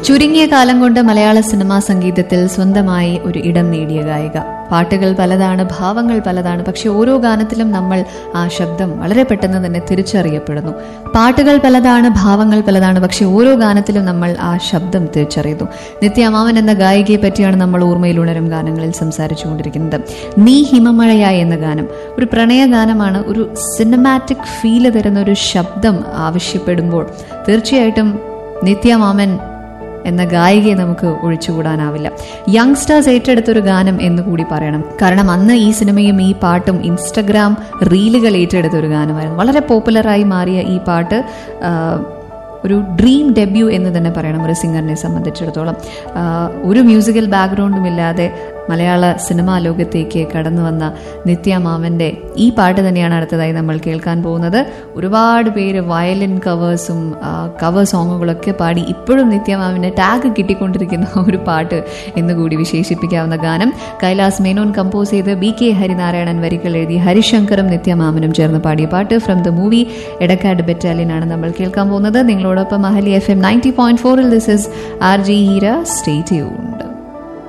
ചുരുങ്ങിയ കാലം കൊണ്ട് മലയാള സിനിമാ സംഗീതത്തിൽ സ്വന്തമായി ഒരു ഇടം നേടിയ ഗായിക പാട്ടുകൾ പലതാണ് ഭാവങ്ങൾ പലതാണ് പക്ഷെ ഓരോ ഗാനത്തിലും നമ്മൾ ആ ശബ്ദം വളരെ പെട്ടെന്ന് തന്നെ തിരിച്ചറിയപ്പെടുന്നു പാട്ടുകൾ പലതാണ് ഭാവങ്ങൾ പലതാണ് പക്ഷെ ഓരോ ഗാനത്തിലും നമ്മൾ ആ ശബ്ദം തിരിച്ചറിയുന്നു നിത്യാമാവൻ എന്ന ഗായികയെ പറ്റിയാണ് നമ്മൾ ഓർമ്മയിൽ ഉണരും ഗാനങ്ങളിൽ സംസാരിച്ചുകൊണ്ടിരിക്കുന്നത് നീ ഹിമമഴയായി എന്ന ഗാനം ഒരു പ്രണയ ഗാനമാണ് ഒരു സിനിമാറ്റിക് ഫീല് തരുന്ന ഒരു ശബ്ദം ആവശ്യപ്പെടുമ്പോൾ തീർച്ചയായിട്ടും നിത്യമാമൻ എന്ന ഗായികയെ നമുക്ക് ഒഴിച്ചുകൂടാനാവില്ല യങ്സ്റ്റേഴ്സ് ഏറ്റെടുത്തൊരു ഗാനം എന്ന് കൂടി പറയണം കാരണം അന്ന് ഈ സിനിമയും ഈ പാട്ടും ഇൻസ്റ്റഗ്രാം റീലുകൾ ഏറ്റെടുത്ത ഒരു ഗാനമായിരുന്നു വളരെ പോപ്പുലറായി മാറിയ ഈ പാട്ട് ആ, ഒരു ഡ്രീം ഡെബ്യൂ എന്ന് തന്നെ പറയണം ഒരു സിംഗറിനെ സംബന്ധിച്ചിടത്തോളം ആ, ഒരു മ്യൂസിക്കൽ ബാക്ക്ഗ്രൗണ്ടും ഇല്ലാതെ മലയാള സിനിമാ ലോകത്തേക്ക് കടന്നു വന്ന നിത്യ മാമൻ്റെ ഈ പാട്ട് തന്നെയാണ് അടുത്തതായി നമ്മൾ കേൾക്കാൻ പോകുന്നത് ഒരുപാട് പേര് വയലിൻ കവേഴ്സും കവർ സോങ്ങുകളൊക്കെ പാടി ഇപ്പോഴും നിത്യ മാമിന് ടാഗ് കിട്ടിക്കൊണ്ടിരിക്കുന്ന ഒരു പാട്ട് എന്ന് കൂടി വിശേഷിപ്പിക്കാവുന്ന ഗാനം കൈലാസ് മേനോൻ കമ്പോസ് ചെയ്ത് ബി കെ ഹരിനാരായണൻ വരികൾ എഴുതി ഹരിശങ്കറും നിത്യമാമനും ചേർന്ന് പാടിയ പാട്ട് from the movie Edakkad Battalion ആണ് നമ്മൾ കേൾക്കാൻ പോകുന്നത് നിങ്ങളോടൊപ്പം Ahalia F M ninety point ഫോറിൽ this is R G Heera stay tuned